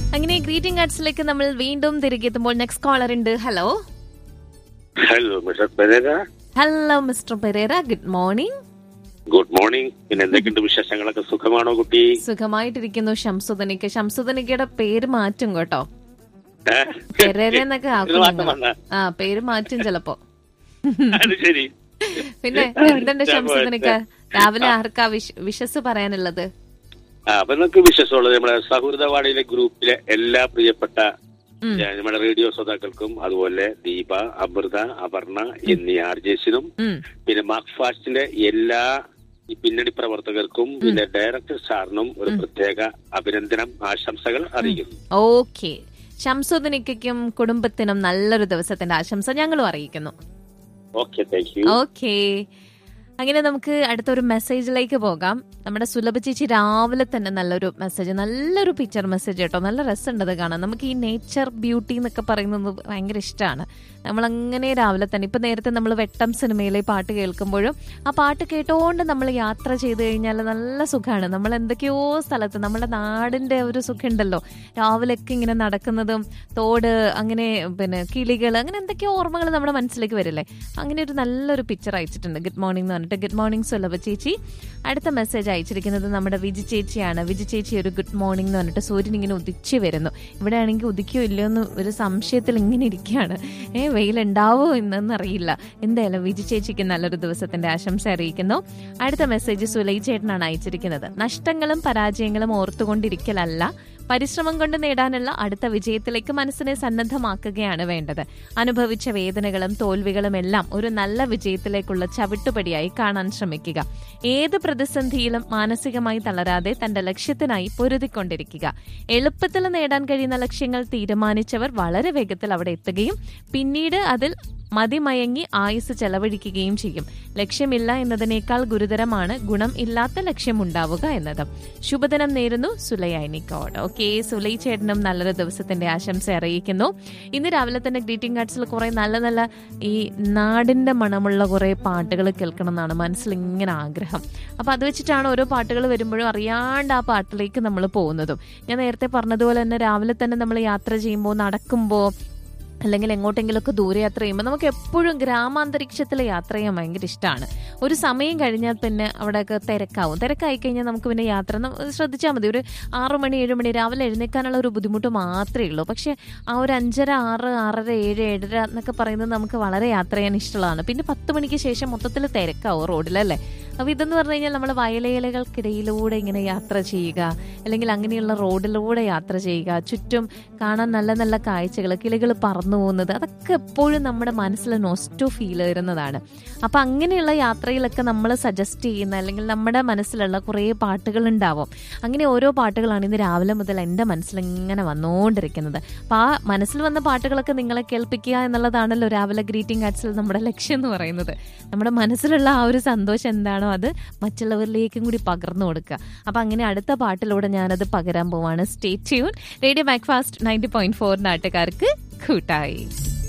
അങ്ങനെ ഗ്രീറ്റിംഗ് കാർഡ്സിലേക്ക് നമ്മൾ വീണ്ടും തിരികെ എത്തുമ്പോൾ നെക്സ്റ്റ് കോളർ ഉണ്ട് hello hello mister Perera hello mister Perera good morning good morning പിന്നെ എന്തൊക്കെയുണ്ട് വിശേഷങ്ങളൊക്കെ സുഖമാണോ കുട്ടി സുഖമായിട്ടിരിക്കുന്നു ഷംസുദനിക്ക് ഷംസുദനിക്കയുടെ പേര് മാറ്റും കേട്ടോ ഏ? പെരേര എന്നൊക്കെ ഇത് ആക്കും മാറ്റം ഞങ്ങള്. വന്നാ? ആ പേര് മാറ്റും ചിലപ്പോ അത് ശരി പിന്നെ എന്തുണ്ട് ഷംസുദനിക്ക രാവിലെ ആർക്കാ വിശ് വിഷസ് പറയാനുള്ളത് ആ അപ്പൊ നമുക്ക് വിശ്വാസമുള്ളത് നമ്മുടെ സൗഹൃദവാടിയിലെ ഗ്രൂപ്പിലെ എല്ലാ പ്രിയപ്പെട്ട ഉം. ഏ, നമ്മുടെ റേഡിയോ ശ്രോതാക്കൾക്കും അതുപോലെ ദീപ അമൃത അപർണ എന്നീ ആർജേസിനും ഉം. പിന്നെ മാർക്ക് ഫാസ്റ്റിന്റെ എല്ലാ ഈ പിന്നണി പ്രവർത്തകർക്കും പിന്നെ ഡയറക്ടർ സാറിനും ഒരു പ്രത്യേക അഭിനന്ദനം ആശംസകൾ അറിയിക്കുന്നു ഓക്കെ ഷംസുദനിക്കും കുടുംബത്തിനും നല്ലൊരു ദിവസത്തിന്റെ ആശംസ ഞങ്ങളും അറിയിക്കുന്നു ഓക്കെ താങ്ക് യു ഓക്കെ അങ്ങനെ നമുക്ക് അടുത്തൊരു മെസ്സേജിലേക്ക് പോകാം നമ്മുടെ സുലഭ ചേച്ചി രാവിലെ തന്നെ നല്ലൊരു മെസ്സേജ് നല്ലൊരു പിക്ചർ മെസ്സേജ് കേട്ടോ നല്ല രസമുണ്ട് അത് കാണാൻ നമുക്ക് ഈ നേച്ചർ ബ്യൂട്ടി എന്നൊക്കെ പറയുന്നത് ഭയങ്കര ഇഷ്ടമാണ് നമ്മൾ അങ്ങനെ രാവിലെ തന്നെ ഇപ്പൊ നേരത്തെ നമ്മൾ വെട്ടം സിനിമയിലെ പാട്ട് കേൾക്കുമ്പോഴും ആ പാട്ട് കേട്ടോണ്ട് നമ്മൾ യാത്ര ചെയ്ത് കഴിഞ്ഞാൽ നല്ല സുഖമാണ് നമ്മൾ എന്തൊക്കെയോ സ്ഥലത്ത് നമ്മുടെ നാടിന്റെ ഒരു സുഖം ഉണ്ടല്ലോ രാവിലെയൊക്കെ ഇങ്ങനെ നടക്കുന്നതും തോട് അങ്ങനെ പിന്നെ കിളികൾ അങ്ങനെ എന്തൊക്കെയോ ഓർമ്മകൾ നമ്മുടെ മനസ്സിലേക്ക് വരില്ലേ അങ്ങനെ ഒരു നല്ലൊരു പിക്ചർ അയച്ചിട്ടുണ്ട് ഗുഡ് മോർണിംഗ് എന്ന് പറഞ്ഞിട്ട് ഗുഡ് മോർണിംഗ് സുലഭ ചേച്ചി അടുത്ത മെസ്സേജ് അയച്ചിരിക്കുന്നത് നമ്മുടെ വിജി ചേച്ചിയാണ് വിജി ചേച്ചി ഒരു ഗുഡ് മോർണിംഗ് എന്ന് പറഞ്ഞിട്ട് സൂര്യൻ ഇങ്ങനെ ഉദിച്ചു വരുന്നു ഇവിടെ ആണെങ്കിൽ ഉദിക്കോ ഇല്ലയോ എന്ന് ഒരു സംശയത്തിൽ ഇങ്ങനെ ഇരിക്കുകയാണ് ഏ വെയിലുണ്ടാവോ എന്നൊന്നും അറിയില്ല എന്തായാലും വിജി ചേച്ചിക്ക് നല്ലൊരു ദിവസത്തിന്റെ ആശംസ അറിയിക്കുന്നു അടുത്ത മെസ്സേജ് സുലൈ ചേട്ടനാണ് അയച്ചിരിക്കുന്നത് നഷ്ടങ്ങളും പരാജയങ്ങളും ഓർത്തുകൊണ്ടിരിക്കലല്ല പരിശ്രമം കൊണ്ട് നേടാനുള്ള അടുത്ത വിജയത്തിലേക്ക് മനസ്സിനെ സന്നദ്ധമാക്കുകയാണ് വേണ്ടത് അനുഭവിച്ച വേദനകളും തോൽവികളും എല്ലാം ഒരു നല്ല വിജയത്തിലേക്കുള്ള ചവിട്ടുപടിയായി കാണാൻ ശ്രമിക്കുക ഏത് പ്രതിസന്ധിയിലും മാനസികമായി തളരാതെ തന്റെ ലക്ഷ്യത്തിനായി പൊരുതിക്കൊണ്ടിരിക്കുക എളുപ്പത്തിൽ നേടാൻ കഴിയുന്ന ലക്ഷ്യങ്ങൾ തീരുമാനിച്ചവർ വളരെ വേഗത്തിൽ അവിടെ എത്തുകയും പിന്നീട് അതിൽ മതിമയങ്ങി ആയുസ് ചെലവഴിക്കുകയും ചെയ്യും ലക്ഷ്യമില്ല എന്നതിനേക്കാൾ ഗുരുതരമാണ് ഗുണം ഇല്ലാത്ത ലക്ഷ്യമുണ്ടാവുക എന്നത് ശുഭദിനം നേരുന്നു സുലൈനിക്കോട് ഓക്കെ സുലൈ ചേട്ടനും നല്ലൊരു ദിവസത്തിന്റെ ആശംസ അറിയിക്കുന്നു ഇന്ന് രാവിലെ തന്നെ ഗ്രീറ്റിംഗ് കാർഡ്സിൽ കുറെ നല്ല നല്ല ഈ നാടിന്റെ മണമുള്ള കുറെ പാട്ടുകൾ കേൾക്കണം എന്നാണ് മനസ്സിൽ ഇങ്ങനെ ആഗ്രഹം അപ്പൊ അത് വെച്ചിട്ടാണ് ഓരോ പാട്ടുകൾ വരുമ്പോഴും അറിയാണ്ട് ആ പാട്ടിലേക്ക് നമ്മൾ പോകുന്നതും ഞാൻ നേരത്തെ പറഞ്ഞതുപോലെ തന്നെ രാവിലെ തന്നെ നമ്മൾ യാത്ര ചെയ്യുമ്പോൾ നടക്കുമ്പോൾ അല്ലെങ്കിൽ എങ്ങോട്ടെങ്കിലുമൊക്കെ ദൂരയാത്ര ചെയ്യുമ്പോൾ നമുക്ക് എപ്പോഴും ഗ്രാമാന്തരീക്ഷത്തിൽ യാത്ര ചെയ്യാൻ ഭയങ്കര ഇഷ്ടമാണ് ഒരു സമയം കഴിഞ്ഞാൽ പിന്നെ അവിടെയൊക്കെ തിരക്കാവും തിരക്കായി കഴിഞ്ഞാൽ നമുക്ക് പിന്നെ യാത്ര ന- ശ്രദ്ധിച്ചാൽ മതി ഒരു ആറ് മണി ഏഴ് മണി രാവിലെ എഴുന്നേക്കാനുള്ള ഒരു ബുദ്ധിമുട്ട് മാത്രമേ ഉള്ളൂ പക്ഷേ ആ ഒരു അഞ്ചര ആറ് ആറര ഏഴ് ഏഴര എന്നൊക്കെ പറയുന്നത് നമുക്ക് വളരെ യാത്ര ചെയ്യാൻ ഇഷ്ടമുള്ളതാണ് പിന്നെ പത്ത് മണിക്ക് ശേഷം മൊത്തത്തിൽ തിരക്കാവും റോഡിലല്ലേ അപ്പോൾ ഇതെന്ന് പറഞ്ഞു കഴിഞ്ഞാൽ നമ്മൾ വയലേലകൾക്കിടയിലൂടെ ഇങ്ങനെ യാത്ര ചെയ്യുക അല്ലെങ്കിൽ അങ്ങനെയുള്ള റോഡിലൂടെ യാത്ര ചെയ്യുക ചുറ്റും കാണാൻ നല്ല നല്ല കാഴ്ചകൾ കിളികൾ പറന്നു പോകുന്നത് അതൊക്കെ എപ്പോഴും നമ്മുടെ മനസ്സിൽ നൊസ്റ്റോ ഫീൽ വരുന്നതാണ് അപ്പൊ അങ്ങനെയുള്ള യാത്രയിലൊക്കെ നമ്മൾ സജസ്റ്റ് ചെയ്യുന്ന അല്ലെങ്കിൽ നമ്മുടെ മനസ്സിലുള്ള കുറേ പാട്ടുകൾ ഉണ്ടാവും അങ്ങനെ ഓരോ പാട്ടുകളാണ് ഇന്ന് രാവിലെ മുതൽ എൻ്റെ മനസ്സിൽ ഇങ്ങനെ വന്നുകൊണ്ടിരിക്കുന്നത് അപ്പൊ ആ മനസ്സിൽ വന്ന പാട്ടുകളൊക്കെ നിങ്ങളെ കേൾപ്പിക്കുക എന്നുള്ളതാണല്ലോ രാവിലെ ഗ്രീറ്റിംഗ് കാർഡ്സിൽ നമ്മുടെ ലക്ഷ്യം എന്ന് പറയുന്നത് നമ്മുടെ മനസ്സിലുള്ള ആ ഒരു സന്തോഷം എന്താണോ അത് മറ്റുള്ളവരിലേക്കും കൂടി പകർന്നു കൊടുക്കുക അപ്പൊ അങ്ങനെ അടുത്ത പാട്ടിലൂടെ ഞാനത് പകരാൻ പോവാണ് stay tune radio breakfast ninety point four നാട്ടുകാർക്ക് കൂട്ടായി